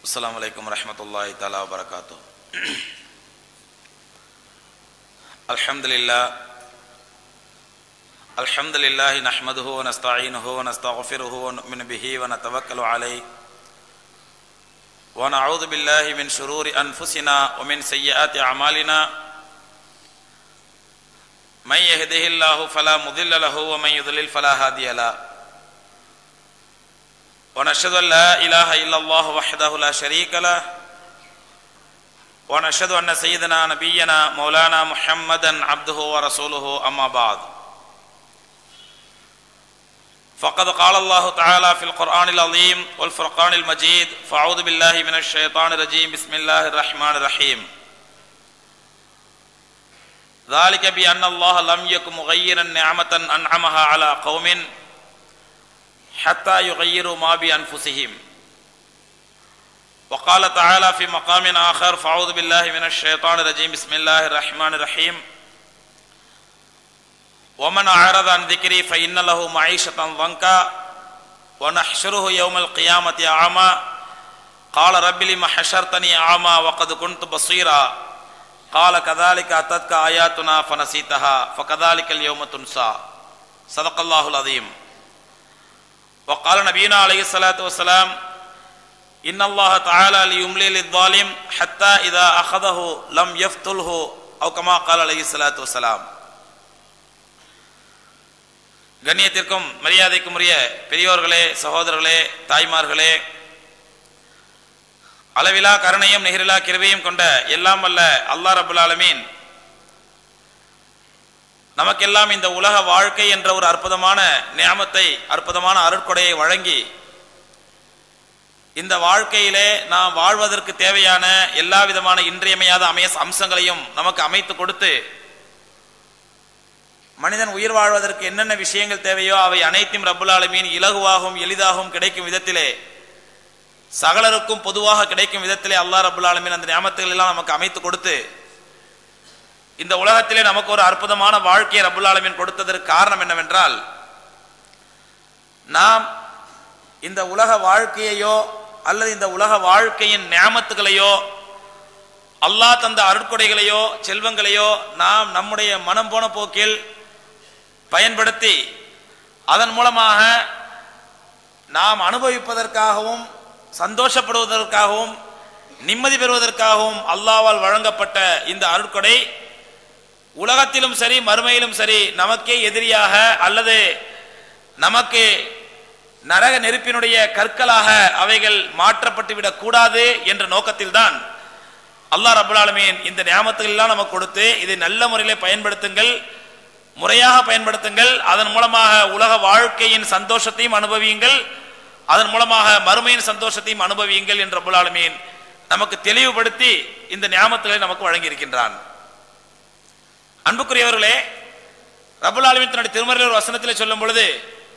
السلام عليكم ورحمة الله تعالى وبركاته الحمد لله الحمد لله نحمده ونستعينه ونستغفره ونؤمن به ونتوكل عليه ونعوذ بالله من شرور أنفسنا ومن سيئات أعمالنا من يهده الله فلا مضل له ومن يضلل فلا هادي له ونشهد أن لا إله إلا الله وحده لا شريك له ونشهد أن سيدنا نبينا مولانا محمدا عبده ورسوله أما بعد فقد قال الله تعالى في القرآن العظيم والفرقان المجيد فأعوذ بالله من الشيطان الرجيم بسم الله الرحمن الرحيم ذلك بأن الله لم يكن مغيرا نعمة أنعمها على قوم حتى يغيروا ما بأنفسهم وقال تعالى في مقام آخر فأعوذ بالله من الشيطان الرجيم بسم الله الرحمن الرحيم ومن أعرض عن ذكري فإن له معيشة ضنكا ونحشره يوم القيامة أعمى قال رب لم حشرتني أعمى وقد كنت بصيرا قال كذلك أتتك آياتنا فنسيتها فكذلك اليوم تنسى صدق الله العظيم وقال نبينا عليه الصلاة والسلام إن الله تعالى ليملي للظالم حتى إذا أخذه لم يفتله أو كما قال عليه الصلاة والسلام கண்ணியத்திற்கும் மரியாதைக்கும் உரிய பெரியோர்களே சகோதரர்களே தாய்மார்களே அளவிலா கருணையும் நிகரிலா கிருபையும் கொண்ட எல்லாம் வல்ல அல்லா ரபுல் ஆலமீன் நமக்கெல்லாம் இந்த உலக வாழ்க்கை என்ற ஒரு அற்புதமான நியாமத்தை அற்புதமான அருட்கொடையை வழங்கி இந்த வாழ்க்கையிலே நாம் வாழ்வதற்கு தேவையான எல்லா விதமான இன்றியமையாத அமைய அம்சங்களையும் நமக்கு அமைத்து கொடுத்து மனிதன் உயிர் வாழ்வதற்கு என்னென்ன விஷயங்கள் தேவையோ அவை அனைத்தும் ரப்புல் ஆலமீன் இலகுவாகவும் எளிதாகவும் கிடைக்கும் விதத்திலே சகலருக்கும் பொதுவாக கிடைக்கும் விதத்திலே அல்லா ரபுல் ஆலமீன் அந்த ஞாபகங்கள் எல்லாம் நமக்கு அமைத்து கொடுத்து இந்த உலகத்திலே நமக்கு ஒரு அற்புதமான வாழ்க்கையை ரபுல் ஆலமீன் கொடுத்ததற்கு காரணம் என்னவென்றால் நாம் இந்த உலக வாழ்க்கையையோ அல்லது இந்த உலக வாழ்க்கையின் ஞாபகத்துகளையோ அல்லாஹ் தந்த அருட்கொடைகளையோ செல்வங்களையோ நாம் நம்முடைய மனம் போன போக்கில் பயன்படுத்தி அதன் மூலமாக நாம் அனுபவிப்பதற்காகவும் சந்தோஷப்படுவதற்காகவும் நிம்மதி பெறுவதற்காகவும் அல்லாவால் வழங்கப்பட்ட இந்த அருட்கொடை உலகத்திலும் சரி மறுமையிலும் சரி நமக்கே எதிரியாக அல்லது நமக்கு நரக நெருப்பினுடைய கற்களாக அவைகள் மாற்றப்பட்டு விடக் கூடாது என்ற நோக்கத்தில்தான் அல்லாஹ் ரபுல் ஆலமீன் இந்த ஞாபகத்தில் எல்லாம் நமக்கு கொடுத்து இதை நல்ல முறையில் பயன்படுத்துங்கள் முறையாக பயன்படுத்துங்கள் அதன் மூலமாக உலக வாழ்க்கையின் சந்தோஷத்தையும் அனுபவியுங்கள் அதன் மூலமாக மறுமையின் சந்தோஷத்தையும் அனுபவியுங்கள் என்ற ரபுல் ஆலமீன் நமக்கு தெளிவுபடுத்தி இந்த ஞாபகங்களை நமக்கு வழங்கி இருக்கின்றான் அன்புக்குரியவர்களே ரபுல் ஆலமீன் தன்னுடைய திருமறையில் ஒரு வசனத்தில் சொல்லும் பொழுது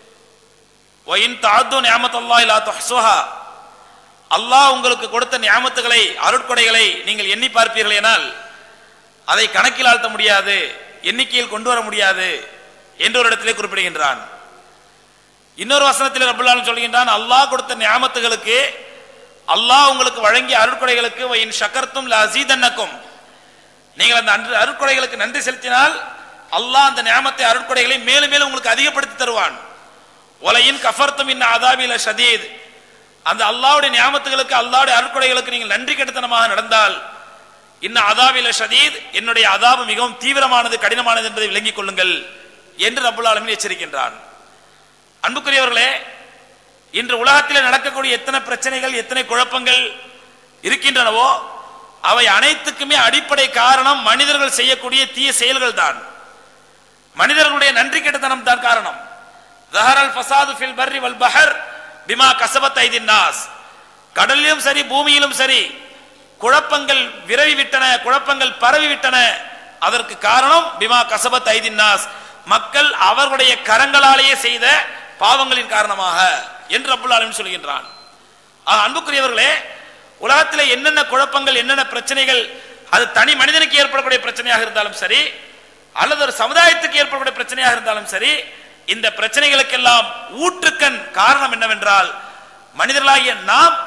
ஒயின் தாது ஞாபகத்தல்லா இல்லா தொஹ்சுஹா அல்லாஹ் உங்களுக்கு கொடுத்த ஞாபகத்துகளை அருட்கொடைகளை நீங்கள் எண்ணி பார்ப்பீர்கள் எனால் அதை கணக்கில் ஆழ்த்த முடியாது எண்ணிக்கையில் கொண்டு வர முடியாது என்று ஒரு இடத்திலே குறிப்பிடுகின்றான் இன்னொரு வசனத்தில் ரபுல்லாலும் சொல்கின்றான் அல்லாஹ் கொடுத்த ஞாபகத்துகளுக்கு அல்லாஹ் உங்களுக்கு வழங்கிய அருட்கொடைகளுக்கு வயின் சக்கர்த்தும் அசீதன்னக்கும் நீங்கள் அந்த அன்று அருட்கொடைகளுக்கு நன்றி செலுத்தினால் அல்லாஹ் அந்த ஞாபகத்தை அருட்கொடைகளை மேலும் மேலும் உங்களுக்கு அதிகப்படுத்தி தருவான் ஒலையின் கஃபர்த்தும் இன்ன அதாபில ஷதீத் அந்த அல்லாவுடைய ஞாபகத்துகளுக்கு அல்லாவுடைய அருட்கொடைகளுக்கு நீங்கள் நன்றி கெடுத்தனமாக நடந்தால் இன்ன அதாபில ஷதீத் என்னுடைய அதாபு மிகவும் தீவிரமானது கடினமானது என்பதை விளங்கிக் கொள்ளுங்கள் என்று ரபுல் ஆலமின் எச்சரிக்கின்றான் அன்புக்குரியவர்களே இன்று உலகத்தில் நடக்கக்கூடிய எத்தனை பிரச்சனைகள் எத்தனை குழப்பங்கள் இருக்கின்றனவோ அவை அனைத்துக்குமே அடிப்படை காரணம் மனிதர்கள் செய்யக்கூடிய தீய செயல்கள் தான் மனிதர்களுடைய நன்றி கெட்டத்தனம் தான் காரணம் ஜஹரல் ஃபசாது ஃபில் பர்ரி வல் பஹர் பிமா கசபத் ஐதின் நாஸ் கடலிலும் சரி பூமியிலும் சரி குழப்பங்கள் விரவி விட்டன குழப்பங்கள் பரவி விட்டன அதற்கு காரணம் பிமா கசபத் ஐதின் நாஸ் மக்கள் அவர்களுடைய கரங்களாலேயே செய்த பாவங்களின் காரணமாக என்று அப்துல் ஆலமின் சொல்கின்றான் அன்புக்குரியவர்களே உலகத்தில் என்னென்ன குழப்பங்கள் என்னென்ன பிரச்சனைகள் அது தனி மனிதனுக்கு ஏற்படக்கூடிய பிரச்சனையாக இருந்தாலும் சரி அல்லது ஒரு சமுதாயத்துக்கு ஏற்படக்கூடிய பிரச்சனையாக இருந்தாலும் சரி இந்த பிரச்சனைகளுக்கெல்லாம் ஊற்றுக்கண் காரணம் என்னவென்றால் மனிதர்களாகிய நாம்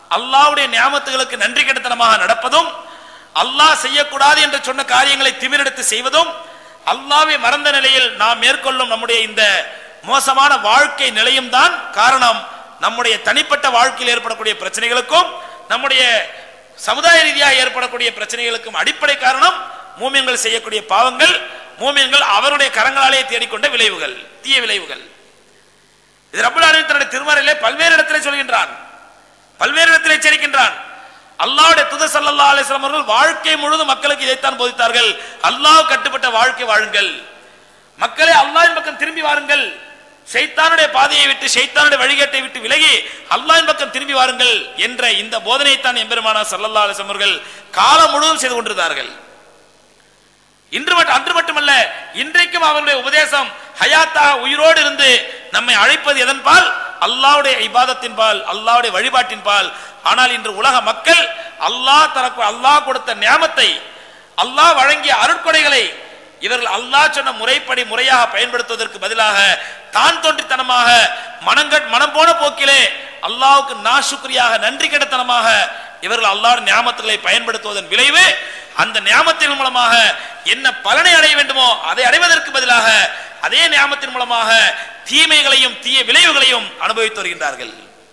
அல்லாஹ்வுடைய நியாமத்துகளுக்கு நன்றி கெடுத்தனமாக நடப்பதும் அல்லாஹ் செய்யக்கூடாது என்று சொன்ன காரியங்களை திமிரெடுத்து செய்வதும் அல்லாஹ்வை மறந்த நிலையில் நாம் மேற்கொள்ளும் நம்முடைய இந்த மோசமான வாழ்க்கை நிலையும் தான் காரணம் நம்முடைய தனிப்பட்ட வாழ்க்கையில் ஏற்படக்கூடிய பிரச்சனைகளுக்கும் நம்முடைய சமுதாய ரீதியாக ஏற்படக்கூடிய பிரச்சனைகளுக்கும் அடிப்படை காரணம் மூமியங்கள் செய்யக்கூடிய பாவங்கள் மூமியங்கள் அவருடைய கரங்களாலே தேடிக்கொண்ட விளைவுகள் தீய விளைவுகள் இது ரப்பல் ஆலமீன் தன்னுடைய திருமறையிலே பல்வேறு இடத்திலே சொல்கின்றான் பல்வேறு இடத்திலே எச்சரிக்கின்றான் அல்லாஹ்வுடைய தூதர் ஸல்லல்லாஹு அலைஹி வஸல்லம் அவர்கள் வாழ்க்கை முழுவதும் மக்களுக்கு இதைத்தான் போதித்தார்கள் அல்லாஹ் கட்டுப்பட்ட வாழ்க்கை வாழுங்கள் மக்களே அல்லாஹ்வின் பக்கம் திரும்பி வாருங்கள் ஷைத்தானுடைய பாதையை விட்டு ஷைத்தானுடைய வழிகேட்டை விட்டு விலகி அல்லாஹ்வின் பக்கம் திரும்பி வாருங்கள் என்ற இந்த போதனைத்தான் எம்பெருமானார் ஸல்லல்லாஹு அலைஹி வஸல்லம் அவர்கள் காலம் முழுவதும் செய்து கொண்டிருந்தார்கள் இன்று மட்டும் அன்று மட்டுமல்ல இன்றைக்கும் அவருடைய உபதேசம் ஹயாத்தாக உயிரோடு இருந்து நம்மை அழைப்பது எதன்பால் அல்லாஹ்வுடைய இபாதத்தின் பால் அல்லாஹ்வுடைய வழிபாட்டின் பால் ஆனால் இன்று உலக மக்கள் அல்லாஹ் தனக்கு அல்லாஹ் கொடுத்த நியாமத்தை அல்லாஹ் வழங்கிய அருட்கொடைகளை இவர்கள் அல்லாஹ் சொன்ன முறைப்படி முறையாக பயன்படுத்துவதற்கு பதிலாக தான் தோன்றித்தனமாக மனங்கட் மனம் போன போக்கிலே அல்லாஹ்வுக்கு நாசுக்ரியாக நன்றி கெடத்தனமாக இவர்கள் அல்லாஹ் நியாமத்துகளை பயன்படுத்துவதன் விளைவு அந்த நியாமத்தின் மூலமாக என்ன பலனை அடைய வேண்டுமோ அதை அடைவதற்கு பதிலாக அதே நியாமத்தின் மூலமாக தீமைகளையும் தீய விளைவுகளையும் அனுபவித்து வருகின்றார்கள்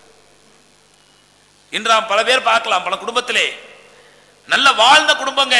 இன்று நாம் பல பேர் பார்க்கலாம் பல குடும்பத்திலே நல்ல வாழ்ந்த குடும்பங்க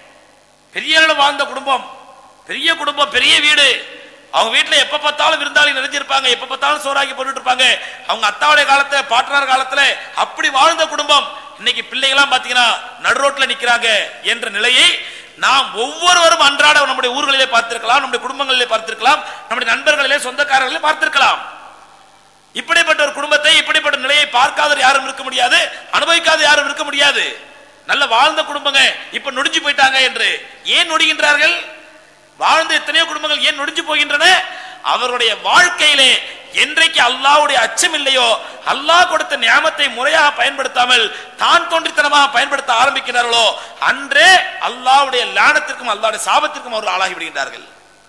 பெரிய அளவு வாழ்ந்த குடும்பம் பெரிய குடும்பம் பெரிய வீடு அவங்க வீட்டுல எப்ப பார்த்தாலும் விருந்தாளி நிறைஞ்சிருப்பாங்க எப்ப பார்த்தாலும் சோறாக்கி போட்டுட்டு இருப்பாங்க அவங்க அத்தாவுடைய காலத்துல பாட்டனார் காலத்துல அப்படி வாழ்ந்த குடும்பம் இன்னைக்கு பிள்ளைகளாம் பாத்தீங்கன்னா நடு ரோட்ல நிக்கிறாங்க என்ற நிலையை நாம் ஒவ்வொருவரும் அன்றாட நம்முடைய ஊர்களிலே பார்த்திருக்கலாம் நம்முடைய குடும்பங்களிலே பார்த்திருக்கலாம் நம்முடைய நண்பர்களிலே சொந்தக்காரர்களிலே பார்த்திருக்கலாம் இப்படிப்பட்ட ஒரு குடும்பத்தை இப்படிப்பட்ட நிலையை பார்க்காத யாரும் இருக்க முடியாது அனுபவிக்காத யாரும் இருக்க முடியாது நல்ல வாழ்ந்த குடும்பங்க இப்ப நொடிஞ்சு போயிட்டாங்க என்று ஏன் நொடிகின்றார்கள் வாழ்ந்த எத்தனையோ குடும்பங்கள் ஏன் நொடிஞ்சு போகின்றன அவருடைய வாழ்க்கையிலே என்றைக்கு அல்லாஹ்வுடைய அச்சம் இல்லையோ அல்லாஹ் கொடுத்த நியாமத்தை முறையாக பயன்படுத்தாமல் தான் தோன்றித்தனமாக பயன்படுத்த ஆரம்பிக்கிறார்களோ அன்றே அல்லாஹ்வுடைய லானத்திற்கும் அல்லாஹ்வுடைய சாபத்திற்கும் அவர்கள் ஆளாகி விடுகின்றார்கள்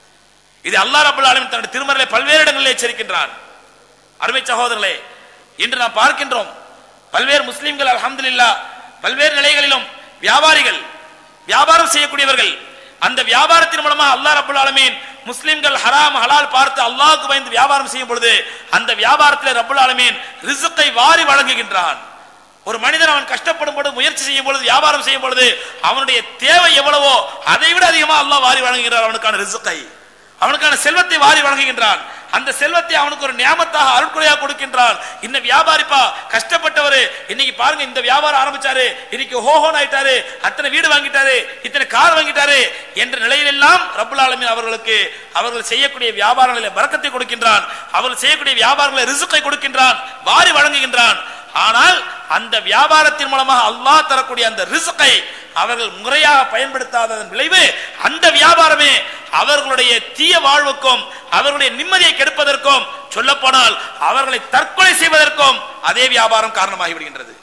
இது அல்லாஹ் ரப்பல் ஆலமீன் தன்னுடைய திருமறையிலே பல்வேறு இடங்களில் எச்சரிக்கின்றான் அருமை சகோதரர்களே இன்று நாம் பார்க்கின்றோம் பல்வேறு முஸ்லிம்கள் அல்ஹம்துலில்லாஹ் பல்வேறு நிலைகளிலும் வியாபாரிகள் வியாபாரம் செய்யக்கூடியவர்கள் அந்த வியாபாரத்தின் மூலமா அல்லாஹ் ரப்பல் ஆலமீன் முஸ்லிம்கள் ஹராம் ஹலால் பார்த்து அல்லாஹ்வுக்கு பயந்து வியாபாரம் செய்யும் பொழுது அந்த வியாபாரத்தில் ரப்பல் ஆலமீன் ரிசுக்கை வாரி வழங்குகின்றான் ஒரு மனிதன் அவன் கஷ்டப்படும் பொழுது முயற்சி செய்யும் பொழுது வியாபாரம் செய்யும் பொழுது அவனுடைய தேவை எவ்வளவோ அதை விட அதிகமா அல்லாஹ் வாரி வழங்குகிறார் அவனுக்கான ரிசுக்கை அவனுக்கான செல்வத்தை வாரி வழங்குகின்றான் அந்த செல்வத்தை அவனுக்கு ஒரு நியாமத்தாக அருட்கொடையாக கொடுக்கின்றான் இன்ன வியாபாரிப்பா கஷ்டப்பட்டவரு இன்னைக்கு பாருங்க இந்த வியாபாரம் ஆரம்பிச்சாரு இன்னைக்கு ஹோஹோன் ஆயிட்டாரு அத்தனை வீடு வாங்கிட்டாரு இத்தனை கார் வாங்கிட்டாரு என்ற நிலையிலெல்லாம் ரப்புல் ஆலமீன் அவர்களுக்கு அவர்கள் செய்யக்கூடிய வியாபாரங்களில் பறக்கத்தை கொடுக்கின்றான் அவர்கள் செய்யக்கூடிய வியாபாரங்களில் ரிசுக்கை கொடுக்கின்றான் வாரி வழங்குகின்றான் ஆனால் அந்த வியாபாரத்தின் மூலமாக அல்லாஹ் தரக்கூடிய அந்த ரிசுக்கை அவர்கள் முறையாக பயன்படுத்தாததன் விளைவு அந்த வியாபாரமே அவர்களுடைய தீய வாழ்வுக்கும் அவர்களுடைய நிம்மதியை கெடுப்பதற்கும் சொல்லப்போனால் அவர்களை தற்கொலை செய்வதற்கும் அதே வியாபாரம் காரணமாகி விடுகின்றது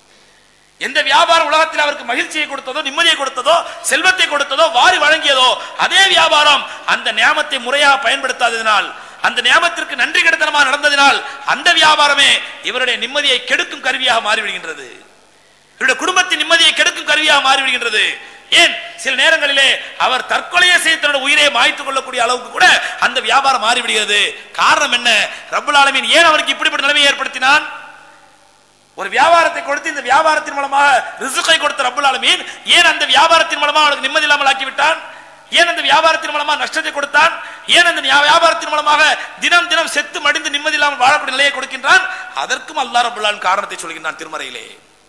எந்த வியாபாரம் உலகத்தில் அவருக்கு மகிழ்ச்சியை கொடுத்ததோ நிம்மதியை கொடுத்ததோ செல்வத்தை கொடுத்ததோ வாரி வழங்கியதோ அதே வியாபாரம் அந்த நியாமத்தை முறையாக பயன்படுத்தாததினால் அந்த நியாமத்திற்கு நன்றி கெடுத்தனமாக நடந்ததினால் அந்த வியாபாரமே இவருடைய நிம்மதியை கெடுக்கும் கருவியாக மாறிவிடுகின்றது இவருடைய குடும்பத்தின் நிம்மதியை கெடுக்கும் கருவியாக மாறிவிடுகின்றது ஏன் சில நேரங்களிலே அவர் தற்கொலையை செய்து தன்னுடைய உயிரை மாய்த்துக் கொள்ளக்கூடிய அளவுக்கு கூட அந்த வியாபாரம் மாறிவிடுகிறது காரணம் என்ன ரப்புல் ஆலமீன் ஏன் அவருக்கு இப்படிப்பட்ட நிலைமையை ஏற்படுத்தினான் ஒரு வியாபாரத்தை கொடுத்து இந்த வியாபாரத்தின் மூலமாக ரிசுக்கை கொடுத்த ரப்புல் ஆலமீன் ஏன் அந்த வியாபாரத்தின் மூலமாக அவனுக்கு நிம்மதி இல்லாமல் ஆக்கி விட்டான் ஏன் அந்த வியாபாரத்தின் மூலமாக நஷ்டத்தை கொடுத்தான் ஏன் அந்த ஞா- வியாபாரத்தின் மூலமாக தினம் தினம் செத்து மடிந்து நிம்மதி இல்லாமல் வாழக்கூடிய நிலையை கொடுக்கின்றான் அதற்கும் அல்லாஹ் ரப்புல் ஆலமீன் காரணத்தை சொல்கின்றான் திருமறையிலே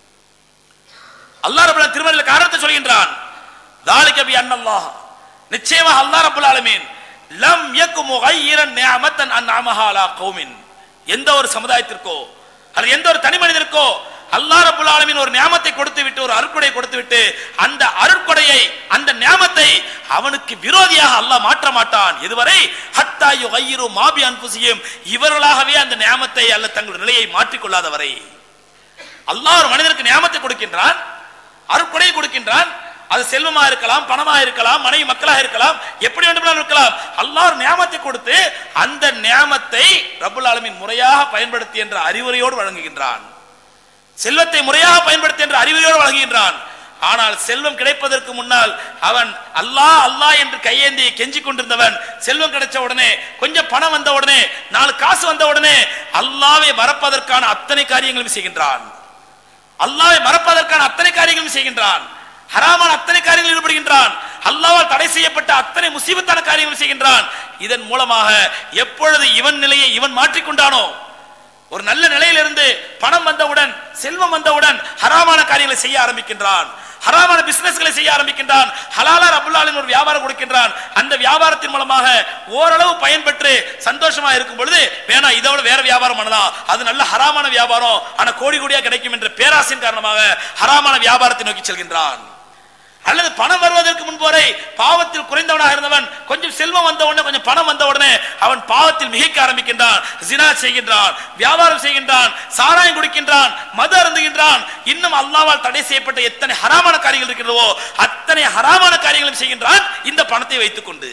அல்லாஹ் ரப்பல் திருமறையில் காரணத்தை சொல்கின்றான் ذلك بأن الله நிச்சயமாக அல்லாஹ் ரப்பல் ஆலமீன் லம் யக்கு முகையிரன் நிஅமத்தன் அன்அமஹா அலா கௌமின் எந்த ஒரு சமுதாயத்திற்கோ அல்லது எந்த ஒரு தனி மனிதருக்கோ அல்லாஹ் ரப்பல் ஆலமீன் ஒரு நியாமத்தை கொடுத்து விட்டு ஒரு அருட்கொடை கொடுத்து விட்டு அந்த அருட்கொடையை அந்த நியாமத்தை அவனுக்கு விரோதியாக அல்லாஹ் மாற்ற மாட்டான் இதுவரை ஹத்தா யுகையிரு மாபி அன்புசியும் இவர்களாகவே அந்த நியாமத்தை அல்ல தங்கள் நிலையை மாற்றிக் கொள்ளாதவரை அல்லாஹ் ஒரு மனிதருக்கு நியாமத்தை கொடுக்கின்றான் அருட்கொடை கொடுக்கின்றான் அது செல்வமா இருக்கலாம் பணமா இருக்கலாம் மனைவி மக்களாக இருக்கலாம் எப்படி வேண்டுமானாலும் இருக்கலாம் அல்லாஹ் ஒரு நியாமத்தை கொடுத்து அந்த நியாமத்தை ரப்புல் ஆலமீன் முறையாக பயன்படுத்தி என்ற அறிவுரையோடு வழங்குகின்றான் செல்வத்தை முறையாக பயன்படுத்த என்ற அறிவுரையோடு வழங்குகின்றான் ஆனால் செல்வம் கிடைப்பதற்கு முன்னால் அவன் அல்லாஹ் அல்லாஹ் என்று கையேந்தி கெஞ்சி கொண்டிருந்தவன் செல்வம் கிடைச்ச உடனே கொஞ்சம் பணம் வந்த உடனே நாலு காசு வந்த உடனே அல்லாவை மறப்பதற்கான அத்தனை காரியங்களும் செய்கின்றான் அல்லாவை மறப்பதற்கான அத்தனை காரியங்களும் செய்கின்றான் ஹராமான அத்தனை காரியங்களில் ஈடுபடுகின்றான் அல்லாவால் தடை செய்யப்பட்ட அத்தனை முசீபத்தான காரியங்கள் செய்கின்றான் இதன் மூலமாக எப்பொழுது இவன் நிலையை இவன் மாற்றிக்கொண்டானோ ஒரு நல்ல நிலையிலிருந்து பணம் வந்தவுடன் செல்வம் வந்தவுடன் ஹராமான காரியங்களை செய்ய ஆரம்பிக்கின்றான் ஹராமான பிசினஸ்களை செய்ய ஆரம்பிக்கின்றான் ஹலாலா ரபுல்லாலின் ஒரு வியாபாரம் கொடுக்கின்றான் அந்த வியாபாரத்தின் மூலமாக ஓரளவு பயன்பெற்று சந்தோஷமா இருக்கும் பொழுது வேணா இதோட வேற வியாபாரம் பண்ணலாம் அது நல்ல ஹராமான வியாபாரம் ஆனா கோடி கோடியா கிடைக்கும் என்ற பேராசின் காரணமாக ஹராமான வியாபாரத்தை நோக்கி செல்கின்றான் அல்லது பணம் வருவதற்கு முன்பு வரை பாவத்தில் குறைந்தவனாக இருந்தவன் கொஞ்சம் செல்வம் வந்த உடனே கொஞ்சம் பணம் வந்த உடனே அவன் பாவத்தில் மிகைக்க ஆரம்பிக்கின்றான் ஜினா செய்கின்றான் வியாபாரம் செய்கின்றான் சாராயம் குடிக்கின்றான் மது அருந்துகின்றான் இன்னும் அல்லாவால் தடை செய்யப்பட்ட எத்தனை ஹராமான காரியங்கள் இருக்கிறதோ அத்தனை ஹராமான காரியங்களும் செய்கின்றான் இந்த பணத்தை வைத்துக் கொண்டு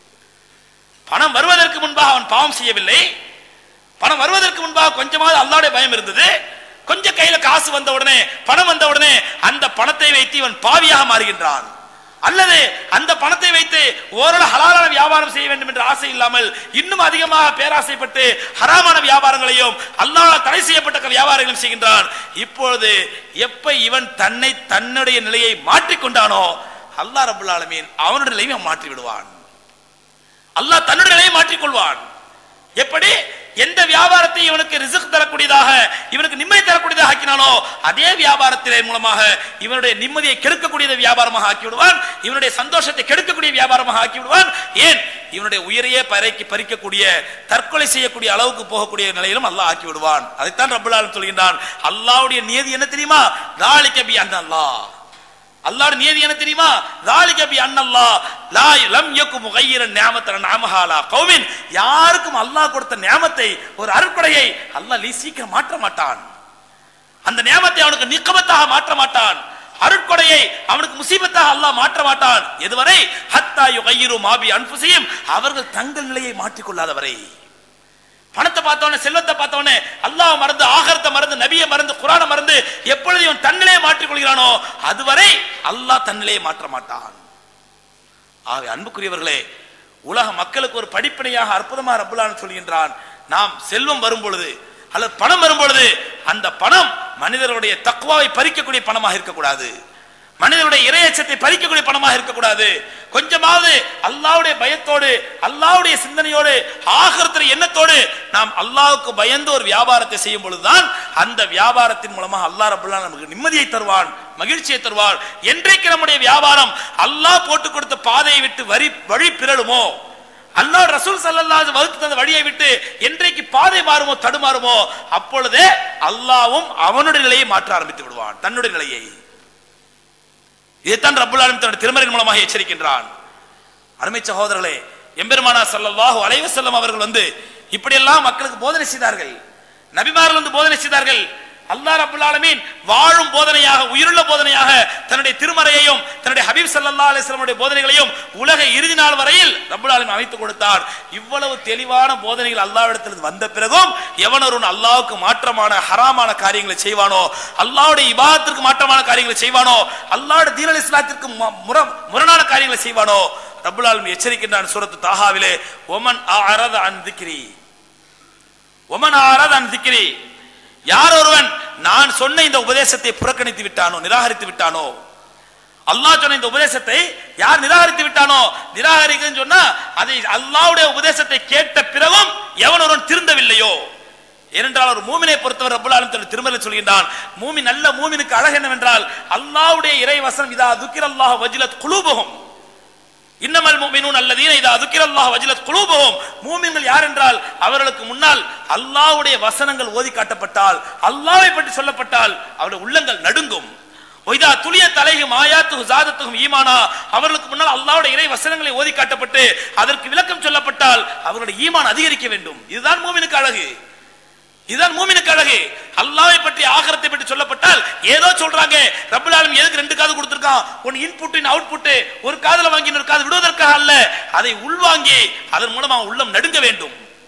பணம் வருவதற்கு முன்பாக அவன் பாவம் செய்யவில்லை பணம் வருவதற்கு முன்பாக கொஞ்சமாவது அல்லாவுடைய பயம் இருந்தது கொஞ்சம் கையில காசு வந்த உடனே பணம் வந்த உடனே அந்த பணத்தை வைத்து இவன் பாவியாக மாறுகின்றான் அல்லது அந்த பணத்தை வைத்து ஓரளவு ஹலாலான வியாபாரம் செய்ய வேண்டும் என்ற ஆசை இல்லாமல் இன்னும் அதிகமாக பேராசைப்பட்டு ஹராமான வியாபாரங்களையும் அல்லாஹ் தடை செய்யப்பட்ட வியாபாரங்களையும் செய்கின்றான் இப்பொழுது எப்ப இவன் தன்னை தன்னுடைய நிலையை மாற்றிக்கொண்டானோ அல்லாஹ் ரபுல் ஆலமீன் அவனுடைய நிலையை அவன் மாற்றி விடுவான் அல்லாஹ் தன்னுடைய நிலையை மாற்றிக்கொள்வான் எப்படி எந்த வியாபாரத்தை இவனுக்கு ரிசுக் தரக்கூடியதாக இவனுக்கு நிம்மதி தரக்கூடியதாக ஆக்கினானோ அதே வியாபாரத்திலே மூலமாக இவனுடைய நிம்மதியை கெடுக்கக்கூடிய வியாபாரமாக ஆக்கி விடுவான் இவனுடைய சந்தோஷத்தை கெடுக்கக்கூடிய வியாபாரமாக ஆக்கி விடுவான் ஏன் இவனுடைய உயிரையே பறைக்கு பறிக்கக்கூடிய தற்கொலை செய்யக்கூடிய அளவுக்கு போகக்கூடிய நிலையிலும் அல்லாஹ் ஆக்கி விடுவான் அதைத்தான் ரப்புல் சொல்கின்றான் அல்லாஹ்வுடைய நியதி என்ன தெரியுமா தாலிக பி அன் அல்லாஹ் அல்லாஹ் நியதி என்ன தெரியுமா ذالک بان الله لا لم يكن مغيرا نعمه نعمها على قوم யாருக்கும் அல்லாஹ் கொடுத்த நியாமத்தை ஒரு அருட்கொடையை அல்லாஹ் லீ சீக்கிரம் மாற்ற மாட்டான் அந்த நியாமத்தை அவனுக்கு நிக்கமத்தாக மாற்ற மாட்டான் அருட்கொடையை அவனுக்கு முசீபத்தாக அல்லாஹ் மாற்ற மாட்டான் எதுவரை ஹத்தா யுகையிரு மாபி அன்புசையும் அவர்கள் தங்கள் நிலையை மாற்றிக்கொள்ளாதவரை பணத்தை பார்த்தவனே செல்வத்தை பார்த்தவனே அல்லாஹ் மறந்து ஆகரத்தை மறந்து நபியை மறந்து குரானை மறந்து எப்பொழுது இவன் தன்னிலையை மாற்றிக் கொள்கிறானோ அதுவரை அல்லாஹ் தன்னிலையை மாற்ற மாட்டான் ஆகவே அன்புக்குரியவர்களே உலக மக்களுக்கு ஒரு படிப்பனையாக அற்புதமா ரப்புலான்னு சொல்கின்றான் நாம் செல்வம் வரும் பொழுது அல்லது பணம் வரும் பொழுது அந்த பணம் மனிதர்களுடைய தக்குவாவை பறிக்கக்கூடிய பணமாக இருக்கக்கூடாது மனிதனுடைய இரையச்சத்தை பறிக்கக்கூடிய பணமாக இருக்கக்கூடாது கொஞ்சமாவது அல்லாவுடைய பயத்தோடு அல்லாவுடைய சிந்தனையோடு ஆகரத்தின் எண்ணத்தோடு நாம் அல்லாவுக்கு பயந்து ஒரு வியாபாரத்தை செய்யும் பொழுதுதான் அந்த வியாபாரத்தின் மூலமாக அல்லாஹ் ரபுல்லா நமக்கு நிம்மதியை தருவான் மகிழ்ச்சியை தருவான் என்றைக்கு நம்முடைய வியாபாரம் அல்லாஹ் போட்டு கொடுத்த பாதையை விட்டு வரி வழி பிறழுமோ அல்லாஹ் ரசூல் சல்லல்லாஹு வகுத்து தந்த வழியை விட்டு என்றைக்கு பாதை மாறுமோ தடுமாறுமோ அப்பொழுதே அல்லாவும் அவனுடைய நிலையை மாற்ற ஆரம்பித்து விடுவான் தன்னுடைய நிலையை இதைத்தான் ரப்புல் ஆலமீன் தன்னுடைய திருமறையின் மூலமாக எச்சரிக்கின்றான் அருமை சகோதரர்களே எம்பெருமானா ஸல்லல்லாஹு அலைஹி வஸல்லம் அவர்கள் வந்து இப்படியெல்லாம் மக்களுக்கு போதனை செய்தார்கள் நபிமார்கள் வந்து போதனை செய்தார்கள் அல்லாஹ் ரப்புல் ஆலமீன் வாழும் போதனையாக உயிருள்ள போதனையாக தன்னுடைய திருமறையையும் தன்னுடைய ஹபீப் ஸல்லல்லாஹு அலைஹி வஸல்லமுடைய போதனைகளையும் உலக இறுதி நாள் வரையில் ரப்புல் ஆலமீன் அமைத்து கொடுத்தார் இவ்வளவு தெளிவான போதனைகள் அல்லாஹ்விடத்தில் வந்த பிறகும் எவன் ஒருவன் அல்லாஹ்வுக்கு மாற்றமான ஹராமான காரியங்களை செய்வானோ அல்லாஹ்வுடைய இபாதத்திற்கு மாற்றமான காரியங்களை செய்வானோ அல்லாஹ்வுடைய தீனல் இஸ்லாத்திற்கு மு- முர- முரணான காரியங்களை செய்வானோ ரப்புல் ஆலமீன் எச்சரிக்கின்றான் சூரத்து தாஹாவிலே ஒமன் அறத அன் திக்ரி ஒமன் அறத அன் திக்ரி யார் ஒருவன் நான் சொன்ன இந்த உபதேசத்தை புறக்கணித்து விட்டானோ நிராகரித்து விட்டானோ அல்லாஹ் சொன்ன இந்த உபதேசத்தை யார் நிராகரித்து விட்டானோ நிராகரிக்குன்னு சொன்னா அதை அல்லாஹ்வுடைய உபதேசத்தை கேட்ட பிறகும் எவன் ஒருவன் திருந்தவில்லையோ ஏனென்றால் ஒரு மூமினை பொறுத்தவர் ரப்பல் ஆலமீன் தன்னுடைய திருமலை சொல்கின்றான் மூமி நல்ல மூமினுக்கு அழகு என்னவென்றால் அல்லாஹ்வுடைய இறை வசனம் இதா துக்கிர் அல்லாஹ் வஜிலத் குலூபுகும் இன்னமல் முஃமினூன் அல்லதீன இதா துக்கிரல்லாஹ் வஜிலத் குலூபுஹும் மூமின்கள் யார் என்றால் அவர்களுக்கு முன்னால் அல்லாஹ்வுடைய வசனங்கள் ஓதி காட்டப்பட்டால் அல்லாஹ்வை பற்றி சொல்லப்பட்டால் அவருடைய உள்ளங்கள் நடுங்கும் ஒய்தா துளிய தலையும் ஆயாத்து ஜாதத்துகும் ஈமானா அவர்களுக்கு முன்னால் அல்லாஹ்வுடைய இறை வசனங்களை ஓதி காட்டப்பட்டு அதற்கு விளக்கம் சொல்லப்பட்டால் அவர்களுடைய ஈமான் அதிகரிக்க வேண்டும் இதுதான் மூமினுக்கு அழகு இதுதான் மூமினுக்கு அழகு அல்லாஹ்வை பற்றி ஆகரத்தை பற்றி சொல்லப்பட்டால் ஏதோ சொல்றாங்க ரப்பல் ஆலமீன் எதுக்கு ரெண்டு காது கொடுத்திருக்கான் ஒன்னு இன்புட் இன் அவுட்புட் ஒரு காதுல வாங்கி இன்னொரு காது விடுவதற்காக அல்ல அதை உள்வாங்கி அதன் மூலம் அவன் உள்ளம் நடுங்க வேண்டும்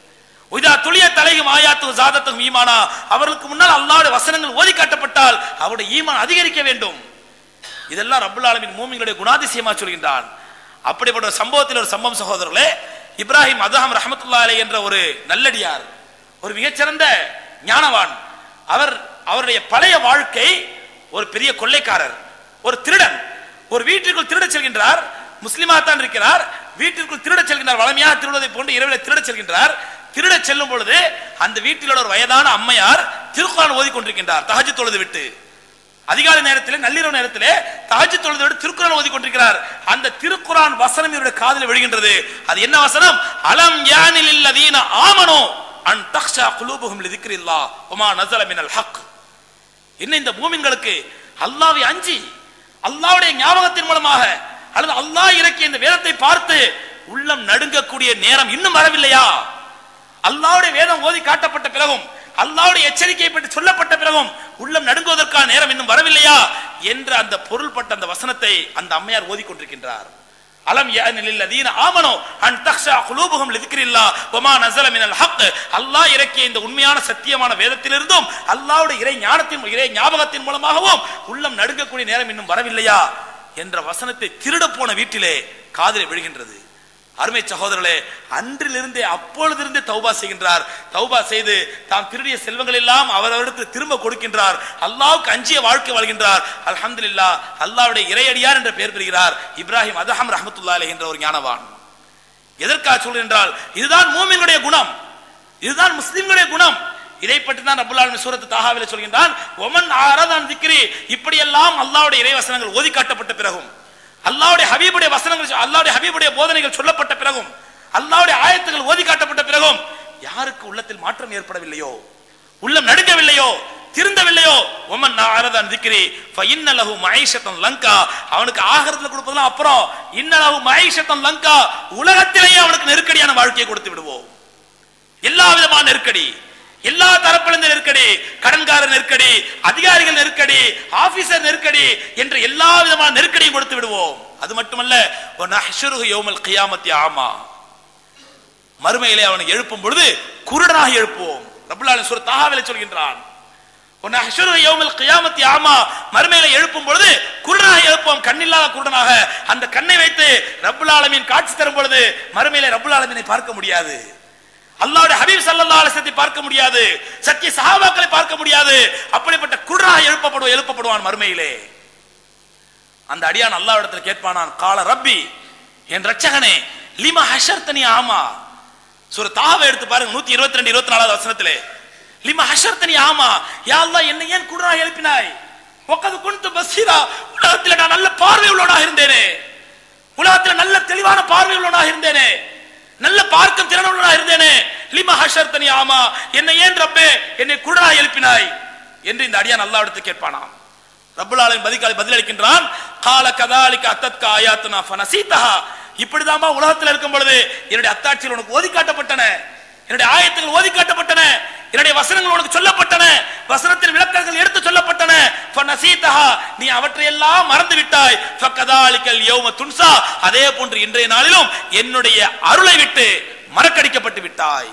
உதா துளிய தலையும் ஆயாத்து சாதத்தும் ஈமானா அவர்களுக்கு முன்னால் அல்லாஹ்வுடைய வசனங்கள் ஓதி காட்டப்பட்டால் அவருடைய ஈமான் அதிகரிக்க வேண்டும் இதெல்லாம் ரப்புல் ஆலமின் மூமிங்களுடைய குணாதிசயமா சொல்கின்றான் அப்படிப்பட்ட ஒரு சம்பவத்தில் ஒரு சம்பவம் சகோதரர்களே இப்ராஹிம் அதஹம் ரஹமத்துல்லா அலை என்ற ஒரு நல்லடியார் ஒரு மிகச்சிறந்த ஞானவான் அவர் அவருடைய பழைய வாழ்க்கை ஒரு பெரிய கொள்ளைக்காரர் ஒரு திருடன் ஒரு வீட்டிற்குள் திருடச் செல்கின்றார் முஸ்லிமா தான் இருக்கிறார் வீட்டிற்குள் திருடச் செல்கின்றார் வளமையாக திருடுவதை போன்று இரவில் திருடச் செல்கின்றார் திருடச் செல்லும் பொழுது அந்த வீட்டில் உள்ள ஒரு வயதான அம்மையார் திருக்குறான் ஓதி கொண்டிருக்கின்றார் தஹஜ் தொழுது விட்டு அதிகாலை நேரத்திலே நள்ளிரவு நேரத்திலே தாஜ் தொழுதோடு திருக்குறான் ஓதி கொண்டிருக்கிறார் அந்த திருக்குறான் வசனம் இவருடைய காதில் விழுகின்றது அது என்ன வசனம் அலம் யானில் இல்லதீன ஆமனோ அன் தக்ஷா குலூபுஹும் லிதிக்ரில்லா உமா நஸல மினல் ஹக் என்ன இந்த மூமின்களுக்கு அல்லாஹ்வை அஞ்சி அல்லாஹ்வுடைய ஞாபகத்தின் மூலமாக அல்லது அல்லாஹ் இறக்கிய இந்த வேதத்தை பார்த்து உள்ளம் நடுங்கக்கூடிய நேரம் இன்னும் வரவில்லையா அல்லாஹ்வுடைய வேதம் ஓதி காட்டப்பட்ட பிறகும் அல்லாஹ்வுடைய எச்சரிக்கையை பற்றி சொல்லப்பட்ட பிறகும் உள்ளம் நடுங்குவதற்கான நேரம் இன்னும் வரவில்லையா என்ற அந்த பொருள்பட்ட அந்த வசனத்தை அந்த அம்மையார் ஓதி கொண்டிருக்கின்றார் அலம் யானில் லதீன ஆமனோ அன் தக்ஷா குலூபுஹும் லிذிக்ரில்லா வமா நஸல மினல் ஹக் அல்லாஹ் இறக்கிய இந்த உண்மையான சத்தியமான வேதத்திலிருந்தும் அல்லாஹ்வுடைய இறை ஞானத்தின் இறை ஞாபகத்தின் மூலமாகவும் உள்ளம் நடுங்கக்கூடிய நேரம் இன்னும் வரவில்லையா என்ற வசனத்தை திருட போன வீட்டிலே காதிலே விழுகின்றது அருமை சகோதரர்களே அன்றிலிருந்தே அப்பொழுதிருந்தே தௌபா செய்கின்றார் தௌபா செய்து தாம் திருடிய செல்வங்கள் எல்லாம் அவரவருக்கு திரும்ப கொடுக்கின்றார் அல்லாஹ்வுக்கு அஞ்சிய வாழ்க்கை வாழ்கின்றார் அல்ஹம்துலில்லாஹ் அல்லாஹ்வுடைய இறையடியார் என்ற பெயர் பெறுகிறார் இப்ராஹிம் அதஹம் ரஹமத்துல்லாஹி அலைஹி என்ற ஒரு ஞானவான் எதற்காக சொல்கின்றால் இதுதான் மூமின்களுடைய குணம் இதுதான் முஸ்லிம்களுடைய குணம் இதை பற்றி தான் ரப்புல் ஆலமீன் சூரத்து தாஹாவிலே சொல்கின்றான் ஒமன் ஆரதான் திக்ரி இப்படியெல்லாம் அல்லாஹ்வுடைய இறைவசனங்கள் ஓதி காட்டப்பட்ட பிறகும் அல்லாஹ்வுடைய ஹபீபுடைய வசனங்கள் அல்லாஹ்வுடைய ஹபீபுடைய போதனைகள் சொல்லப்பட்ட பிறகும் அல்லாஹ்வுடைய ஆயத்துகள் ஓதி காட்டப்பட்ட பிறகும் யாருக்கு உள்ளத்தில் மாற்றம் ஏற்படவில்லையோ உள்ளம் நடுங்கவில்லையோ திருந்தவில்லையோ ஒமன் ஆரதான் திக்ரி ஃபஇன்ன லஹு மஐஷத்தன் லங்கா அவனுக்கு ஆகரத்துல கொடுப்பதெல்லாம் அப்புறம் இன்னலஹு மஐஷத்தன் லங்கா உலகத்திலேயே அவனுக்கு நெருக்கடியான வாழ்க்கையை கொடுத்து விடுவோம் எல்லா விதமான நெருக்கடி எல்லா தரப்பிலிருந்து நெருக்கடி கடன்கார நெருக்கடி அதிகாரிகள் நெருக்கடி ஆபீசர் நெருக்கடி என்ற எல்லா விதமான நெருக்கடியும் கொடுத்து விடுவோம் அது மட்டுமல்ல நஹ்ஷுருஹு யௌமல் கியாமத்தி ஆமா மறுமையிலே அவனை எழுப்பும் பொழுது குருடனாக எழுப்புவோம் ரப்புல் ஆலமீன் சூரத் தாஹாவிலே சொல்கின்றான் நஹ்ஷுருஹு யௌமல் கியாமத்தி ஆமா மறுமையிலே எழுப்பும் பொழுது குருடனாக எழுப்புவோம் கண்ணில்லாத குருடனாக அந்த கண்ணை வைத்து ரப்புல் ஆலமீன் காட்சி தரும் பொழுது மறுமையிலே ரப்புல் ஆலமீனை பார்க்க முடியாது அல்லாஹ்வுடைய ஹபீப் ஸல்லல்லாஹு அலைஹி வஸல்லம் பார்க்க முடியாது சத்திய சஹாபாக்களை பார்க்க முடியாது அப்படிப்பட்ட குர்ராக எழுப்பப்படுவ எழுப்பப்படுவான் மறுமையிலே அந்த அடியான் அல்லாஹ்விடத்தில் கேட்பானான் கால ரப்பி என் ரட்சகனே லிமா ஹஷர்தனி ஆமா சூர தாவை எடுத்து பாருங்க 122 இருபத்தி ரெண்டு இருபத்தி நாலாவது வசனத்திலே லிமா ஹஷர்தனி ஆமா யா அல்லாஹ் என்னை ஏன் குர்ராக எழுப்பினாய் ஒக்கது குன்து பசீரா உலகத்தில் நான் நல்ல பார்வை உள்ளவனாக இருந்தேனே உலகத்தில் நல்ல தெளிவான பார்வை உள்ளவனாக இருந்தேனே நல்ல பார்க்கும் திறனுள்ளவனாக இருந்தேனே லிமா ஹஷர்தனி ஆமா என்னை ஏன் ரப்பே என்னை குருடா எழுப்பினாய் என்று இந்த அடியான் அல்லாஹ்விடத்தில் கேட்பானாம் ரப்புல் ஆலமீன் பதிகாலி பதிலளிக்கின்றான் கால கதாலிக்க அத்தத்க ஆயாத்துனா ஃபனசீதஹா இப்படிதாம்மா உலகத்தில் இருக்கும் பொழுது என்னுடைய அத்தாட்சிகள் உனக்கு ஓதி காட்டப்பட்டன என்னுடைய ஆயத்துகள் ஓதி காட்டப்பட்டன என்னுடைய வசனங்கள் உனக்கு சொல்லப்பட்டன வசனத்தின் விளக்கங்கள் எடுத்து சொல்லப்பட்டன ஃபனசீதஹா நீ அவற்றையெல்லாம் மறந்து விட்டாய் ஃபகதாலிக்கல் யௌம துன்சா அதே போன்று இன்றைய நாளிலும் என்னுடைய அருளை விட்டு மறக்கடிக்கப்பட்டு விட்டாய்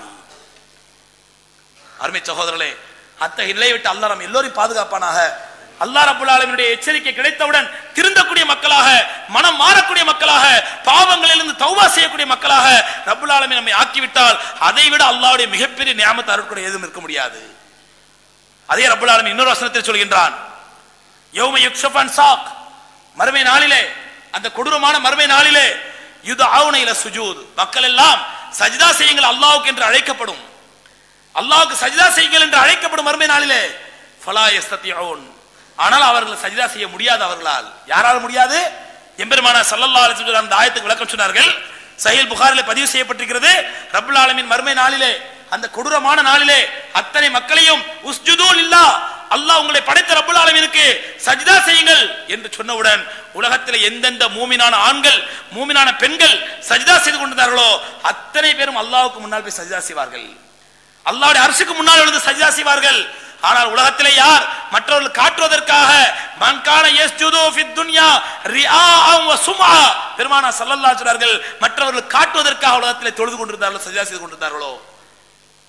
அருமை சகோதரர்களே அத்தகைய நிலையை விட்டு அல்லாஹ் நம்ம எல்லோரையும் பாதுகாப்பானாக அல்லாஹ் ரப்பல் ஆலமீனுடைய எச்சரிக்கை கிடைத்தவுடன் திருந்தக்கூடிய மக்களாக மனம் மாறக்கூடிய மக்களாக பாவங்களிலிருந்து தௌபா செய்யக்கூடிய மக்களாக ரப்பல் ஆலமீன் நம்மை ஆக்கிவிட்டால் அதை விட அல்லாஹ்வுடைய மிகப்பெரிய நியாமத்தை அருட்கொடை எதுவும் இருக்க முடியாது அதே ரப்பல் ஆலமீன் இன்னொரு வசனத்தில் சொல்கின்றான் யௌம யுக்ஷஃபன் சாக் மறுமை நாளிலே அந்த கொடூரமான மறுமை நாளிலே யுத ஆவுன இல சுஜூத் மக்கள் எல்லாம் சஜிதா செய்யுங்கள் அல்லாஹ்வுக்கு என்று அழைக்கப்படும் அல்லாஹ்வுக்கு சஜிதா செய்யுங்கள் என்று அழைக்கப்படும் மறுமை நாளிலே ஃபலா யஸ்தத்தியூன் ஆனால் அவர்கள் சஜிதா செய்ய முடியாது அவர்களால் யாரால் முடியாது எம்பெருமானா ஸல்லல்லாஹு அலைஹி வஸல்லம் அந்த ஆயத்துக்கு விளக்கம் சொன்னார்கள் சஹீல் புகாரிலே பதிவு செய்யப்பட்டிருக்கிறது ரப்பல் ஆலமீன் மறுமை நாளிலே அந்த கொடூரமான நாளிலே அத்தனை மக்களையும் உஸ்ஜுது இல்லா அல்லாஹ் உங்களை படைத்த ரப்பல் ஆலமீனுக்கு சஜிதா செய்யுங்கள் என்று சொன்னவுடன் உலகத்தில் எந்தெந்த மூமினான ஆண்கள் மூமினான பெண்கள் சஜிதா செய்து கொண்டிருந்தார்களோ அத்தனை பேரும் அல்லாஹ்வுக்கு முன்னால் போய் சஜிதா செய்வார்கள் அல்லாஹ்வுடைய அரசுக்கு முன்னால் எழுந்து சஜிதா செய்வார்கள் ஆனால் உலகத்திலே யார் மற்றவர்கள் காட்டுவதற்காக மன்கான யஸ்ஜுது ஃபித் துன்யா ரிஆஅம் வ சும்ஆ பெருமானா ஸல்லல்லாஹு அலைஹி சொன்னார்கள் மற்றவர்கள் காட்டுவதற்காக உலகத்திலே தொழுது கொண்டிருந்தார்களோ சஜிதா செய்து கொண்டிருந்தார்களோ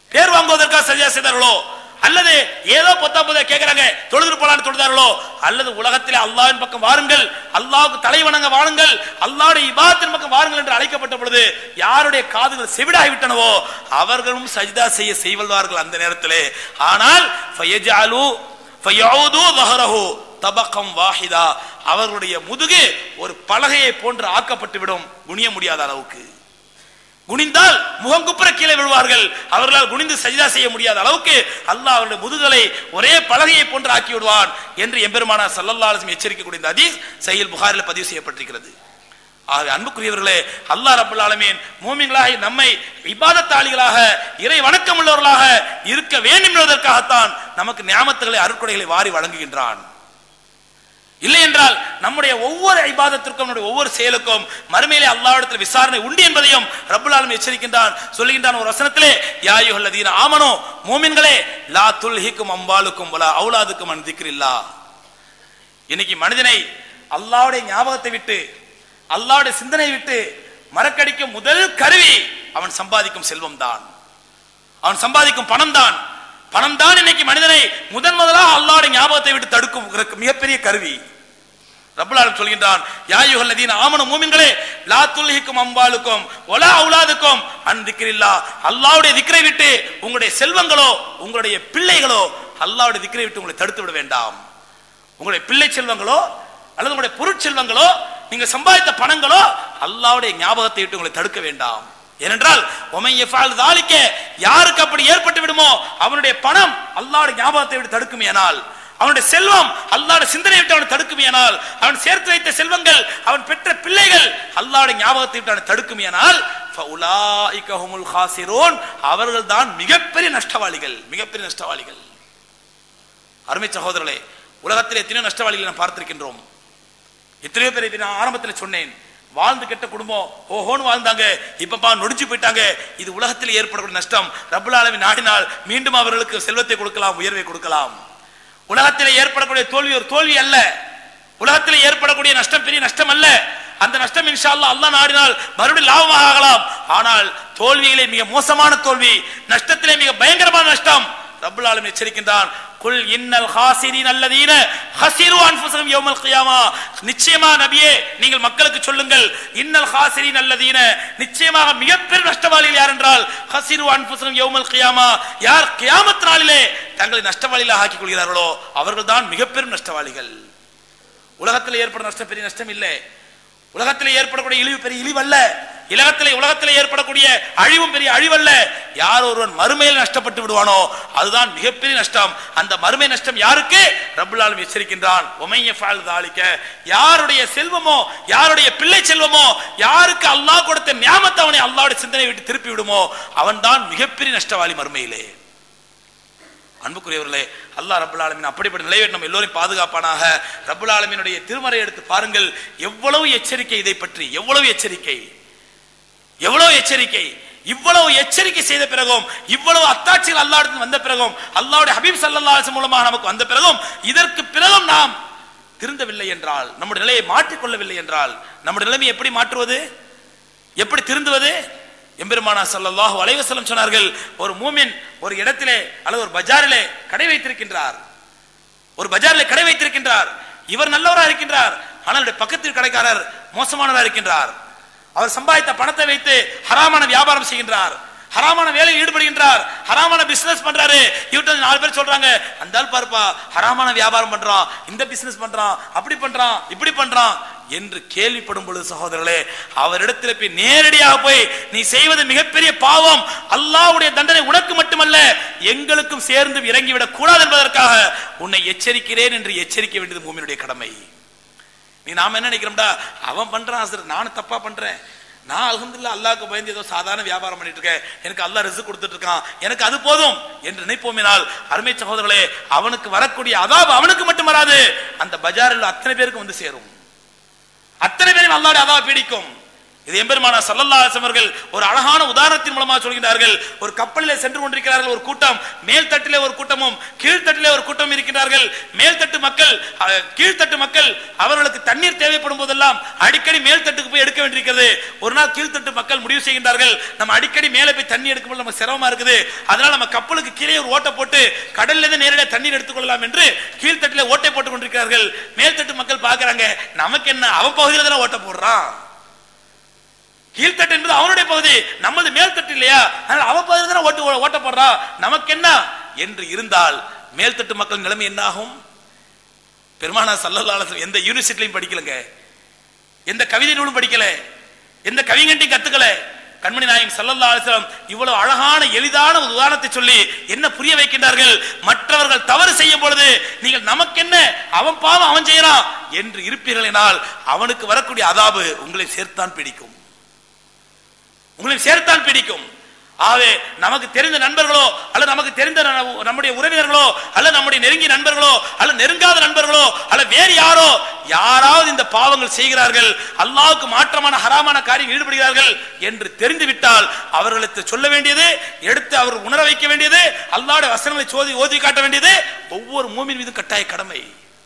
பேர் வாங்குவதற்காக சஜிதா செய்தார்களோ அல்லது ஏதோ பொத்தா புதா கேட்கிறாங்க தொழுது போலான்னு தொழுதார்களோ அல்லது உலகத்திலே அல்லாஹ்வின் பக்கம் வாருங்கள் அல்லாஹ்வுக்கு தலை வணங்க வாருங்கள் அல்லாஹ்வுடைய இபாதத்தின் பக்கம் வாருங்கள் என்று அழைக்கப்பட்ட பொழுது யாருடைய காதுகள் செவிடாகி விட்டனவோ அவர்களும் சஜிதா செய்ய செய்வல்வார்கள் அந்த நேரத்திலே ஆனால் ஃபயஜஅலு ஃபயஊது ظهره தபகம் வாஹிதா அவர்களுடைய முதுகு ஒரு பலகையை போன்று ஆக்கப்பட்டு விடும் குனிய முடியாத அளவுக்கு குனிந்தால் முகங்குப்புற கீழே விழுவார்கள் அவர்களால் குனிந்து சஜிதா செய்ய முடியாத அளவுக்கு அல்லாஹ் அவருடைய முதுகலை ஒரே பலகையை போன்று ஆக்கி விடுவான் என்று எம்பெருமானார் ஸல்லல்லாஹு அலைஹி வஸல்லம் எச்சரிக்கை கூடிய இந்த ஹதீஸ் சஹீல் புகாரில் பதிவு செய்யப்பட்டிருக்கிறது ஆகவே அன்புக்குரியவர்களே அல்லாஹ் ரப்பல் ஆலமீன் மூமின்களாக நம்மை இபாதத்தாளிகளாக இறை வணக்கம் உள்ளவர்களாக இருக்க வேண்டும் என்பதற்காகத்தான் நமக்கு நியாமத்துகளை அருட்கொடைகளை வாரி வழங்குகின்றான் இல்லை என்றால் நம்முடைய ஒவ்வொரு ஐபாதத்திற்கும் நம்முடைய ஒவ்வொரு செயலுக்கும் மறுமையிலே அல்லாஹ்விடத்தில் விசாரணை உண்டு என்பதையும் ரப்பல் ஆலமீன் எச்சரிக்கின்றான் சொல்லுகின்றான் ஒரு வசனத்திலே யா அய்யுஹல்லதீன ஆமனோ மூமின்களே லா துல்ஹிக்கும் அம்பாலுக்கும் வலா அவுலாதுக்கும் அன் திக்ரில்லா இன்னைக்கு மனிதனை அல்லாஹ்வுடைய ஞாபகத்தை விட்டு அல்லாஹ்வுடைய சிந்தனை விட்டு மறக்கடிக்கும் முதல் கருவி அவன் சம்பாதிக்கும் செல்வம் தான் அவன் சம்பாதிக்கும் பணம் தான் பணம் தான் இன்னைக்கு மனிதனை முதன் முதலாக அல்லாஹ்வுடைய ஞாபகத்தை விட்டு தடுக்கும் ஒரு மிகப்பெரிய கருவி ரப்பல் ஆலமீன் சொல்கின்றான் யா அய்யுஹல்லதீன ஆமனு மூமின்களே லா துல்ஹிக்கும் அம்பாலுக்கும் வலா அவுலாதுக்கும் அன் திக்ரில்லா அல்லாஹ்வுடைய திக்ரை விட்டு உங்களுடைய செல்வங்களோ உங்களுடைய பிள்ளைகளோ அல்லாஹ்வுடைய திக்ரை விட்டு உங்களை தடுத்து விட வேண்டாம் உங்களுடைய பிள்ளை செல்வங்களோ அல்லது உங்களுடைய பொருட்செல்வங்களோ நீங்க சம்பாதித்த பணங்களோ அல்லாஹ்வுடைய ஞாபகத்தை விட்டு உங்களை தடுக்க வேண்டாம் ஏனென்றால் உமை எஃபால் தாலிக்க யாருக்கு அப்படி ஏற்பட்டு விடுமோ அவனுடைய பணம் அல்லாஹ்வுடைய ஞாபகத்தை விட்டு தடுக்குமேனால் அவனுடைய செல்வம் அல்லாஹ்வுடைய சிந்தனை விட்டு அவனை தடுக்குமேனால் அவன் சேர்த்து வைத்த செல்வங்கள் அவன் பெற்ற பிள்ளைகள் அல்லாஹ்வுடைய ஞாபகத்தை விட்டு அவனை தடுக்குமேனால் ஃபஉலாயிக ஹுமுல் ஹாசிரூன் அவர்கள் தான் மிகப்பெரிய நஷ்டவாளிகள் மிகப்பெரிய நஷ்டவாளிகள் அருமை சகோதரர்களே உலகத்தில் எத்தனையோ நஷ்டவாளிகளை நாம் பார்த்திருக்கின்றோம் எத்தனையோ பேர் இதை நான் ஆரம்பத்தில் சொன்னேன் வாழ்ந்து கெட்ட குடும்பம் ஓஹோன்னு வாழ்ந்தாங்க இப்பப்பா நொடிச்சு போயிட்டாங்க இது உலகத்தில் ஏற்படக்கூடிய நஷ்டம் ரப்பல் ஆலமீன் நாடினால் மீண்டும் அவர்களுக்கு செல்வத்தை கொடுக்கலாம் உயர்வை கொடுக்கலாம் உலகத்தில் ஏற்படக்கூடிய தோல்வி ஒரு தோல்வி அல்ல உலகத்தில் ஏற்படக்கூடிய நஷ்டம் பெரிய நஷ்டம் அல்ல அந்த நஷ்டம் இன்ஷா அல்லாஹ் அல்லாஹ் நாடினால் மறுபடியும் லாபமாக ஆகலாம் ஆனால் தோல்வியிலே மிக மோசமான தோல்வி நஷ்டத்திலே மிக பயங்கரமான நஷ்டம் ரப்பல் ஆலமீன் எச்சரிக்கின்றான் குல் இன்னல் ஹாசிரின் அல்லதீன ஹசிரு அன்ஃபுஸஹும் யௌமல் கியாமா நிச்சயமா நபியே நீங்கள் மக்களுக்கு சொல்லுங்கள் இன்னல் ஹாசிரின் அல்லதீன நிச்சயமாக மிகப்பெரிய நஷ்டவாளிகள் யார் என்றால் ஹசிரு அன்ஃபுஸஹும் யௌமல் கியாமா யார் கியாமத் நாளிலே தங்களை நஷ்டவாளிகளாக ஆக்கிக் கொள்கிறார்களோ அவர்கள் தான் மிகப்பெரும் நஷ்டவாளிகள் உலகத்தில் ஏற்படும் நஷ்டம் பெரிய நஷ்டம் இல்லை உலகத்தில் ஏற்படக்கூடிய இழிவு பெரிய இழிவல்ல உலகத்தில் உலகத்தில் ஏற்படக்கூடிய அழிவும் பெரிய அழிவல்ல யார் ஒருவன் மறுமையில் நஷ்டப்பட்டு விடுவானோ அதுதான் மிகப்பெரிய நஷ்டம் அந்த மறுமை நஷ்டம் யாருக்கு ரப்பல் ஆலமீன் எச்சரிக்கின்றான் உமைய ஃபால் தாலிக்க யாருடைய செல்வமோ யாருடைய பிள்ளை செல்வமோ யாருக்கு அல்லாஹ் கொடுத்த ஞாபகத்தை அவனை அல்லாஹ்வுடைய சிந்தனை விட்டு திருப்பி விடுமோ அவன்தான் மிகப்பெரிய நஷ்டவாளி மறுமையிலே அன்புக்குரியவர்களே அல்லாஹ் ரப்பல் ஆலமீன் அப்படிப்பட்ட நிலையை நம்ம எல்லோரையும் பாதுகாப்பானாக ரப்பல் ஆலமீனுடைய திருமறை எடுத்து பாருங்கள் எவ்வளவு எச்சரிக்கை இதை பற்றி எவ்வளவு எச்சரிக்கை எவ்வளவு எச்சரிக்கை இவ்வளவு எச்சரிக்கை செய்த பிறகும் இவ்வளவு அத்தாட்சிகள் அல்லாஹ்விடத்தில் வந்த பிறகும் அல்லாஹ்வுடைய ஹபீப் ஸல்லல்லாஹு அலைஹி வஸல்லம் மூலமாக நமக்கு வந்த பிறகும் இதற்கு பிறகும் நாம் திருந்தவில்லை என்றால் நம்முடைய நிலையை மாற்றிக்கொள்ளவில்லை என்றால் நம்முடைய நிலைமை எப்படி மாற்றுவது எப்படி திருந்துவது எம்பெருமானா ஸல்லல்லாஹு அலைஹி வஸல்லம் சொன்னார்கள் ஒரு மூமின் ஒரு இடத்திலே அல்லது ஒரு பஜாரிலே கடை வைத்திருக்கின்றார் ஒரு பஜாரிலே கடை வைத்திருக்கின்றார் இவர் நல்லவரா இருக்கின்றார் ஆனால் அவருடைய பக்கத்தில் கடைக்காரர் மோசமானவரா இருக்கின்றார் அவர் சம்பாதித்த பணத்தை வைத்து ஹராமான வியாபாரம் செய்கின்றார் ஹராமான வேலையில் ஈடுபடுகின்றார் ஹராமான பிசினஸ் பண்றாரு இவர்கிட்ட வந்து நாலு பேர் சொல்றாங்க அந்த ஆள் பாருப்பா ஹராமான வியாபாரம் பண்றான் இந்த பிசினஸ் பண்றான் அப்படி பண்றான் இப்படி பண்றான் என்று கேள்விப்படும் பொழுது சகோதரர்களே அவரிடத்தில் போய் நேரடியாக போய் நீ செய்வது மிகப்பெரிய பாவம் அல்லாஹ்வுடைய தண்டனை உனக்கு மட்டுமல்ல எங்களுக்கும் சேர்ந்து இறங்கிவிடக் கூடாது என்பதற்காக உன்னை எச்சரிக்கிறேன் என்று எச்சரிக்க வேண்டியது பூமியினுடைய கடமை நீ நாம என்ன நினைக்கிறோம்டா அவன் பண்றான் சார் நானும் தப்பா பண்றேன் நான் அல்ஹம்துலில்லாஹ் அல்லாஹ்க்கு பயந்து ஏதோ சாதாரண வியாபாரம் பண்ணிட்டு இருக்கேன் எனக்கு அல்லாஹ் ரிஸ்க் கொடுத்துட்டு இருக்கான் எனக்கு அது போதும் என்று நினைப்போமினால் அருமை சகோதரர்களே அவனுக்கு வரக்கூடிய அதாப் அவனுக்கு மட்டும் வராது அந்த பஜாரில் அத்தனை பேருக்கு வந்து சேரும் அத்தனை பேரும் அல்லாஹ்வுடைய அதாப் பீடிக்கும் இது எம்பெருமானா சல்லல்லா அவர்கள் ஒரு அழகான உதாரணத்தின் மூலமா சொல்கிறார்கள் ஒரு கப்பலிலே சென்று கொண்டிருக்கிறார்கள் ஒரு கூட்டம் மேல் தட்டிலே ஒரு கூட்டமும் கீழ்த்தட்டிலே ஒரு கூட்டம் இருக்கின்றார்கள் மேல்தட்டு மக்கள் அஹ், கீழ்த்தட்டு மக்கள் அவர்களுக்கு தண்ணீர் தேவைப்படும் போதெல்லாம் அடிக்கடி மேல் தட்டுக்கு போய் எடுக்க வேண்டியிருக்கிறது ஒரு நாள் கீழ்த்தட்டு மக்கள் முடிவு செய்கின்றார்கள் நம்ம அடிக்கடி மேலே போய் தண்ணி எடுக்கும்போது நமக்கு சிரமமா இருக்குது அதனால நம்ம கப்பலுக்கு கீழே ஒரு ஓட்டை போட்டு கடல்ல இருந்து நேரடியாக தண்ணீர் எடுத்துக்கொள்ளலாம் என்று கீழ்த்தட்டிலே ஓட்டை போட்டுக் கொண்டிருக்கிறார்கள் மேல்தட்டு மக்கள் பார்க்கறாங்க நமக்கு என்ன அவன் பகுதியில் தானே ஓட்டை போடுறான் கீழ்த்தட்டு என்பது அவனுடைய பகுதி நமது மேல்தட்டு இல்லையா அதனால அவன் பகுதியில் தானே ஓட்டு ஓட்ட போடுறான் நமக்கு என்ன என்று இருந்தால் மேல்தட்டு மக்கள் நிலைமை என்ன ஆகும் பெருமானா சல்லல்லாஹு எந்த யூனிவர்சிட்டிலையும் படிக்கலங்க எந்த கவிதை நூலும் படிக்கல எந்த கவிஞன்ட்டையும் கத்துக்கல கண்மணி நாயகம் சல்லல்லா அலிஸ்லாம் இவ்வளவு அழகான எளிதான ஒரு உதாரணத்தை சொல்லி என்ன புரிய வைக்கின்றார்கள் மற்றவர்கள் தவறு செய்யும் பொழுது நீங்கள் நமக்கு என்ன அவன் பாவம் அவன் செய்யறான் என்று இருப்பீர்கள் என்றால் அவனுக்கு வரக்கூடிய அதாபு உங்களை சேர்த்தான் பிடிக்கும் உங்களை சேர்த்தான் பிடிக்கும் ஆகவே நமக்கு தெரிந்த நண்பர்களோ அல்லது நமக்கு தெரிந்த ந- நம்முடைய உறவினர்களோ அல்லது நம்முடைய நெருங்கிய நண்பர்களோ அல்லது நெருங்காத நண்பர்களோ அல்லது வேறு யாரோ யாராவது இந்த பாவங்கள் செய்கிறார்கள் அல்லாஹ்வுக்கு மாற்றமான ஹராமான காரியம் ஈடுபடுகிறார்கள் என்று தெரிந்துவிட்டால் அவர்களுக்கு சொல்ல வேண்டியது எடுத்து அவர் உணர வைக்க வேண்டியது அல்லாஹ்வுடைய வசனங்களை சோதி ஓதி காட்ட வேண்டியது ஒவ்வொரு மூமின் மீதும் கட்டாய கடமை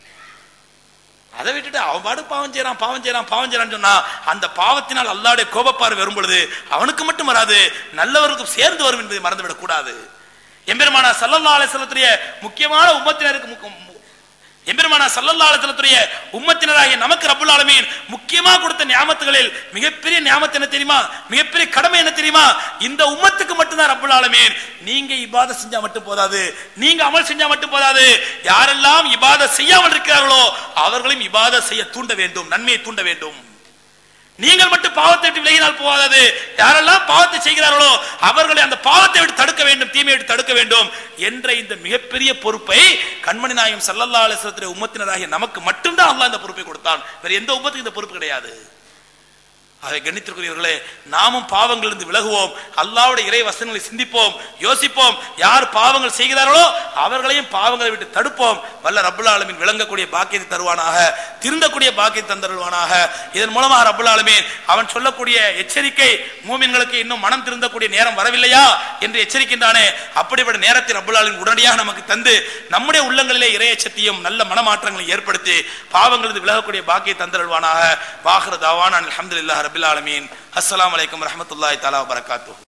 அதை விட்டுட்டு அவன் பாடு பாவம் செய்யறான் பாவம் செய்யறான் பாவம் செய்யறான்னு சொன்னா அந்த பாவத்தினால் அல்லாவுடைய கோபப்பார்வை வரும் பொழுது அவனுக்கு மட்டும் வராது நல்லவருக்கும் சேர்ந்து வரும் என்பதை மறந்துவிடக் கூடாது எம்பெருமானா சல்லல்லா அலிஸ்லத்துடைய முக்கியமான உம்மத்தினருக்கு முக்க- மு- எம்பெருமானா சல்லல்லா அலிஸ்லத்துடைய உம்மத்தினராகிய நமக்கு ரப்புல் ஆலமீன் முக்கியமா கொடுத்த ஞாபகத்துகளில் மிகப்பெரிய ஞாபகத்து என்ன தெரியுமா மிகப்பெரிய கடமை என்ன தெரியுமா இந்த உம்மத்துக்கு மட்டும்தான் ரப்புல் ஆலமீன் நீங்க இபாத செஞ்சா மட்டும் போதாது நீங்க அமல் செஞ்சா மட்டும் போதாது யாரெல்லாம் இபாத செய்யாமல் இருக்கிறார்களோ அவர்களையும் இபாத செய்ய தூண்ட வேண்டும் நன்மையை தூண்ட வேண்டும் நீங்கள் மட்டும் பாவத்தை விட்டு விலகினால் போகாது யாரெல்லாம் பாவத்தை செய்கிறார்களோ அவர்களை அந்த பாவத்தை விட்டு தடுக்க வேண்டும் தீமையை விட்டு தடுக்க வேண்டும் என்ற இந்த மிகப்பெரிய பொறுப்பை கண்மணி நாயகம் சல்லல்லா அலிஸ்லத்துடைய உம்மத்தினராகிய நமக்கு மட்டும்தான் அல்லாஹ் இந்த பொறுப்பை கொடுத்தான் வேற எந்த உம்மத்துக்கும் இந்த பொறுப்பு கிடையாது அதை கணித்திருக்கிறவர்களே நாமும் பாவங்களிலிருந்து விலகுவோம் அல்லாஹ்வுடைய இறை வசனங்களை சிந்திப்போம் யோசிப்போம் யார் பாவங்கள் செய்கிறார்களோ அவர்களையும் பாவங்களை விட்டு தடுப்போம் வல்ல ரப்புல் ஆலமீன் விளங்கக்கூடிய பாக்கியத்தை தருவானாக திருந்தக்கூடிய பாக்கியத்தை தந்தருவானாக இதன் மூலமாக ரப்புல் ஆலமீன் அவன் சொல்லக்கூடிய எச்சரிக்கை மூமின்களுக்கு இன்னும் மனம் திருந்தக்கூடிய நேரம் வரவில்லையா என்று எச்சரிக்கின்றானே அப்படிப்பட்ட நேரத்தை ரப்புல் ஆலமீன் உடனடியாக நமக்கு தந்து நம்முடைய உள்ளங்களிலே இறையச்சத்தையும் நல்ல மனமாற்றங்களை ஏற்படுத்தி பாவங்களிலிருந்து விலகக்கூடிய பாக்கியை தந்தருவானாக வாஹர் தாவான் அல்ஹம்துலில்லாஹ் ரபில் ஆலமீன் அஸ்ஸலாமு அலைக்கும் வரஹ்மத்துல்லாஹி தஆலா வபரகாத்துஹு